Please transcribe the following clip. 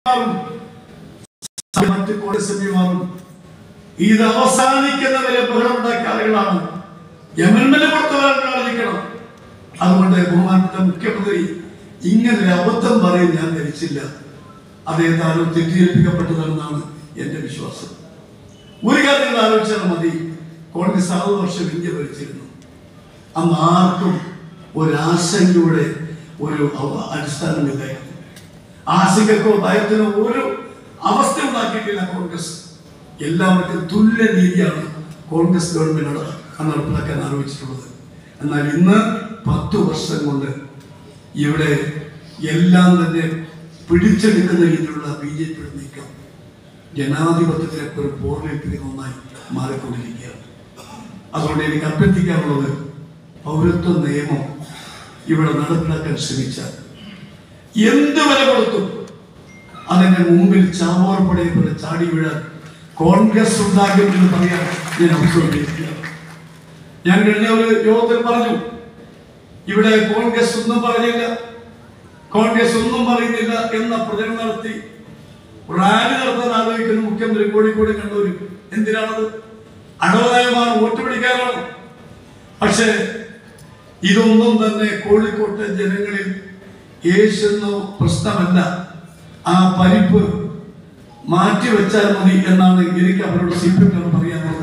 മാറും മറ്റ് കോൺഗ്രസ് മാറും ഇത് അവസാനിക്കുന്നവരെ ബഹളമുണ്ടാക്കിയ ആളുകളാണ് എമൻമെന്റ് കൊടുത്തവരാണ് ആലോചിക്കണം അതുകൊണ്ട് ബഹുമാനപ്പെട്ട മുഖ്യമന്ത്രി ഇങ്ങനെ ഒരു അബദ്ധം പറയും ഞാൻ ധരിച്ചില്ല അദ്ദേഹത്തെ ആരോ തെറ്റിദ്ധരിപ്പിക്കപ്പെട്ടതെന്നാണ് എന്റെ വിശ്വാസം ഒരു കാര്യം നിങ്ങൾ ആലോചിച്ചാൽ മതി കോൺഗ്രസ് ആറ് വർഷം ഇന്ത്യ ഭരിച്ചിരുന്നു അന്ന് ആർക്കും ഒരു ആശങ്കയുടെ ഒരു അവ- അടിസ്ഥാനമില്ലായിരുന്നു ആശങ്കക്കോ ഭയത്തിനോ ഒരു അവസ്ഥ ഉണ്ടാക്കിയിട്ടില്ല കോൺഗ്രസ് എല്ലാവർക്കും തുല്യ നീതിയാണ് കോൺഗ്രസ് ഗവൺമെന്റ് നട- നടപ്പിലാക്കാൻ ആലോചിച്ചിട്ടുള്ളത് എന്നാൽ ഇന്ന് പത്ത് വർഷം കൊണ്ട് ഇവിടെ എല്ലാം തന്നെ പിടിച്ചെടുക്കുന്ന രീതിയിലുള്ള ബി ജെ പിയുടെ നീക്കം ജനാധിപത്യത്തിനെ ഒരു പോർലേൽപ്പിക്കുന്ന ഒന്നായി മാറിക്കൊണ്ടിരിക്കുകയാണ് അതുകൊണ്ട് എനിക്ക് അഭ്യർത്ഥിക്കാനുള്ളത് പൗരത്വ നിയമം ഇവിടെ നടപ്പിലാക്കാൻ ശ്രമിച്ചാൽ എന്ത് വില കൊടുത്തു അതിന്റെ മുമ്പിൽ ചാവോർപ്പടയെ പോലെ ചാടി വീഴാൻ കോൺഗ്രസ് ഉണ്ടാകും എന്ന് പറയാൻ ഞാൻ അവസരമിരിക്കുകയാണ് ഞാൻ കഴിഞ്ഞ ഒരു യോഗത്തിൽ പറഞ്ഞു ഇവിടെ കോൺഗ്രസ് ഒന്നും പറഞ്ഞില്ല കോൺഗ്രസ് ഒന്നും പറയുന്നില്ല എന്ന പ്രചരണം നടത്തി റാലി നടത്താൻ ആലോചിക്കുന്ന മുഖ്യമന്ത്രി കോഴിക്കോട് കണ്ണൂരും എന്തിനാണത് അടവനയമാണ് വോട്ട് പിടിക്കാനാണ് പക്ഷേ ഇതൊന്നും തന്നെ കോഴിക്കോട്ടെ ജനങ്ങളിൽ യേശുന്ന പ്രശ്നമല്ല ആ പരിപ്പ് മാറ്റി വെച്ചാൽ മതി എന്നാണ് എനിക്ക് അവരോട് സി പി എം പറയാനുള്ളത്